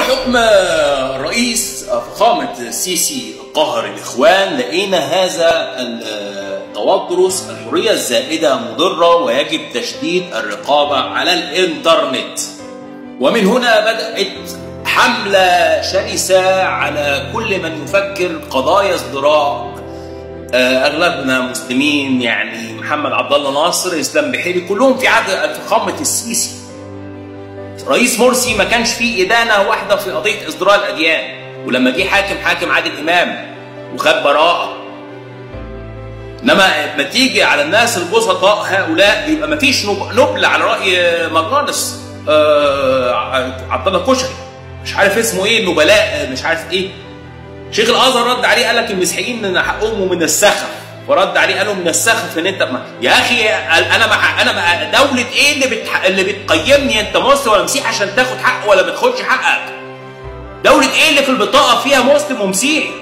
حكم الرئيس فخامة السيسي قهر الإخوان لقينا هذا التوترس الحرية الزائدة مضرة ويجب تشديد الرقابة على الإنترنت ومن هنا بدأت حملة شرسة على كل من يفكر قضايا ازدراء اغلبنا مسلمين يعني محمد عبد الله ناصر اسلام بحيري كلهم في عهد فخامه السيسي رئيس مرسي ما كانش فيه ادانه واحده في قضيه ازدراء الاديان ولما جه حاكم حاكم عادل امام وخد براءه انما ما تيجي على الناس البسطاء هؤلاء يبقى ما فيش نبل على راي مجانس آه عبد الله كشري مش عارف اسمه ايه النبلاء مش عارف ايه شيخ الازهر رد عليه قال لك المسيحيين ان حقهم من السخف فرد عليه قال له من السخف ان انت ما يا اخي انا ما انا ما دوله ايه اللي بتح... اللي بتقيمني انت مسلم ولا مسيحي عشان تاخد حق ولا ما تاخدش حقك دوله ايه اللي في البطاقه فيها مسلم ومسيحي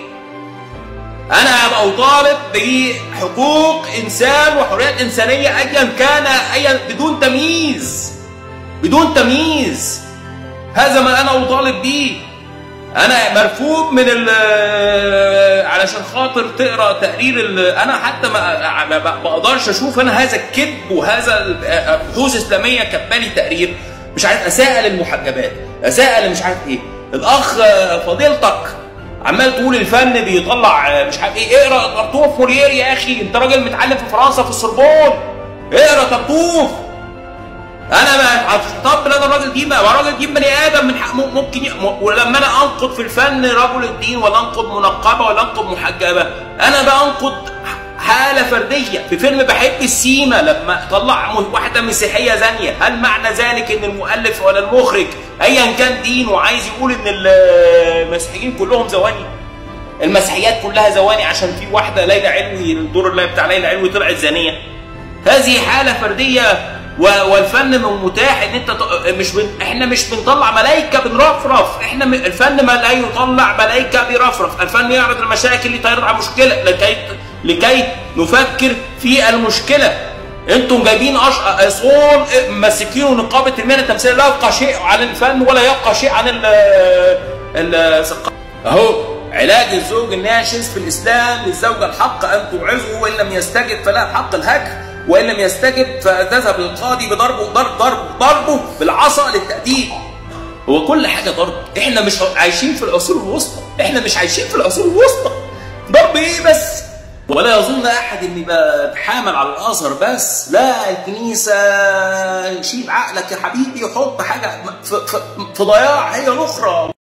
انا ابقى اطالب بحقوق انسان وحريات انسانيه ايا كان ايا بدون تمييز بدون تمييز هذا ما انا اطالب به انا مرفوض من ال علشان خاطر تقرا تقرير ال انا حتى ما ما بقدرش اشوف انا هذا الكذب وهذا بحوث اسلاميه كبالي تقرير مش عارف اساءل المحجبات اساءل مش عارف ايه الاخ فضيلتك عمال تقول الفن بيطلع مش عارف ايه اقرا طرطوف مولير يا اخي انت راجل متعلم في فرنسا في السربون اقرا طرطوف انا ما طب انا الراجل دي بقى راجل دي بني ادم من حق ممكن ي... ولما انا انقد في الفن رجل الدين ولا انقد منقبه ولا انقد محجبه انا بنقد حاله فرديه في فيلم بحب السيما لما طلع واحده مسيحيه زانيه هل معنى ذلك ان المؤلف ولا المخرج ايا كان دين وعايز يقول ان المسيحيين كلهم زواني المسيحيات كلها زواني عشان في واحده ليلى علوي الدور اللي بتاع ليلى علوي طلعت زانيه هذه حاله فرديه والفن من متاح ان انت مش بن... احنا مش بنطلع ملائكه بنرفرف احنا م... الفن ما لا يطلع ملائكه بيرفرف الفن يعرض المشاكل لتعرض على مشكله لكي لكي نفكر في المشكله انتم جايبين أش... اصول ماسكين نقابه المهنه التمثيليه لا يبقى شيء عن الفن ولا يبقى شيء عن ال ال اهو علاج الزوج الناشز في الاسلام للزوجه الحق ان توعظه وان لم يستجب فلا حق الهجر وان لم يستجب فتذهب للقاضي بضربه ضرب ضرب ضربه بالعصا للتأديب هو كل حاجه ضرب احنا مش عايشين في العصور الوسطى احنا مش عايشين في العصور الوسطى ضرب ايه بس ولا يظن احد اني بتحامل على الازهر بس لا الكنيسه شيل عقلك يا حبيبي وحط حاجه في, في, في ضياع هي الاخرى